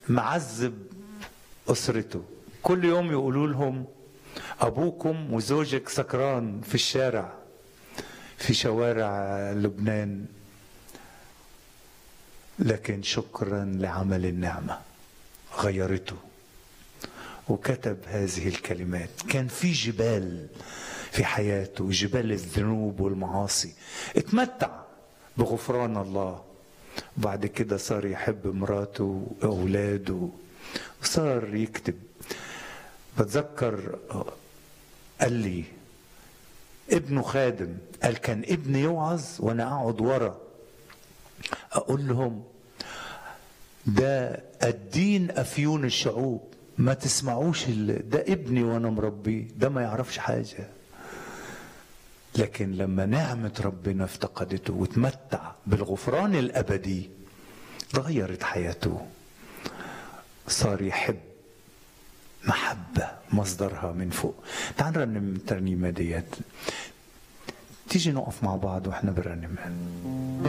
معذب أسرته كل يوم يقولوا لهم أبوكم وزوجك سكران في الشارع في شوارع لبنان لكن شكرا لعمل النعمة غيرته وكتب هذه الكلمات كان في جبال في حياته جبال الذنوب والمعاصي اتمتع بغفران الله وبعد كده صار يحب مراته واولاده وصار يكتب بتذكر قال لي ابنه خادم قال كان ابني يوعظ وانا اقعد ورا اقول لهم ده الدين افيون الشعوب ما تسمعوش ده ابني وانا مربيه ده ما يعرفش حاجه لكن لما نعمة ربنا افتقدته وتمتع بالغفران الأبدي تغيرت حياته صار يحب محبة مصدرها من فوق تعال نرنم الترنيمة ديت تيجي نقف مع بعض واحنا بنرنمها